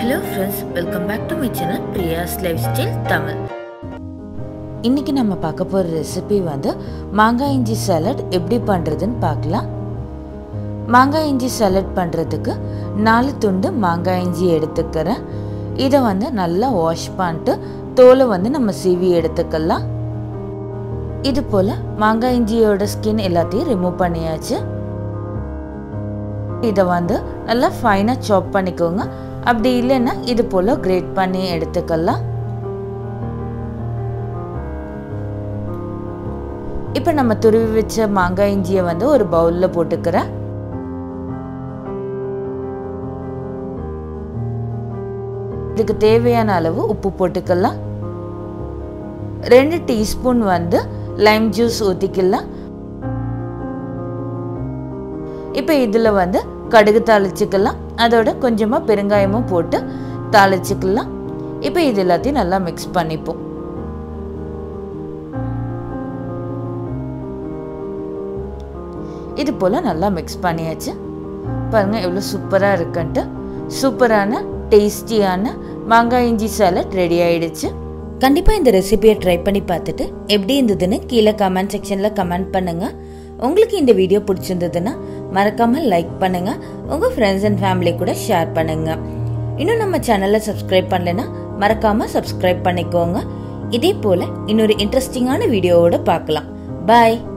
hello friends welcome back to my channel Priya's lifestyle Tamil இன்றைக்கி நம்ம பார்க்க போகிற ரெசிபி வந்து மாங்காய் இஞ்சி சாலட் எப்படி பண்ணுறதுன்னு பார்க்கலாம் மாங்காய் இஞ்சி சாலட் பண்ணுறதுக்கு நாலு துண்டு மாங்காய் இஞ்சி எடுத்துக்கிறேன் இதை வந்து நல்லா வாஷ் பண்ணிட்டு தோலை வந்து நம்ம சீவி எடுத்துக்கலாம் இது போல் மாங்காய் இஞ்சியோட ஸ்கின் எல்லாத்தையும் ரிமூவ் பண்ணியாச்சு இதை வந்து நல்லா ஃபைனாக சாப் பண்ணிக்கோங்க அப்படி இல்லைன்னா இது போல் கிரேட் பண்ணி எடுத்துக்கலாம் இப்போ நம்ம துருவி வச்ச மாங்காய் இஞ்சியை வந்து ஒரு பவுலில் போட்டுக்கிறேன் இதுக்கு தேவையான அளவு உப்பு போட்டுக்கலாம் ரெண்டு டீஸ்பூன் வந்து லைம் ஜூஸ் ஊற்றிக்கலாம் இப்போ இதில் வந்து கடுகு தாளிச்சுக்கலாம் அதோட கொஞ்சமாக பெருங்காயமும் போட்டு தாளிச்சுக்கலாம் இப்போ இது எல்லாத்தையும் நல்லா மிக்ஸ் பண்ணிப்போம் இது போல் நல்லா மிக்ஸ் பண்ணியாச்சு பாருங்கள் எவ்வளோ சூப்பராக இருக்குன்ட்டு சூப்பரான டேஸ்டியான மாங்காய் இஞ்சி சாலட் ரெடி ஆயிடுச்சு கண்டிப்பாக இந்த ரெசிபியை ட்ரை பண்ணி பார்த்துட்டு எப்படி இருந்ததுன்னு கீழே கமெண்ட் செக்ஷனில் கமெண்ட் பண்ணுங்கள் உங்களுக்கு இந்த வீடியோ பிடிச்சிருந்ததுன்னா மறக்காமல் லைக் பண்ணுங்கள் உங்கள் ஃப்ரெண்ட்ஸ் அண்ட் ஃபேமிலி கூட ஷேர் பண்ணுங்கள் இன்னும் நம்ம சேனலை சப்ஸ்கிரைப் பண்ணலைன்னா மறக்காமல் சப்ஸ்கிரைப் பண்ணிக்கோங்க இதே போல் இன்னொரு இன்ட்ரெஸ்டிங்கான வீடியோவோட பார்க்கலாம் பாய்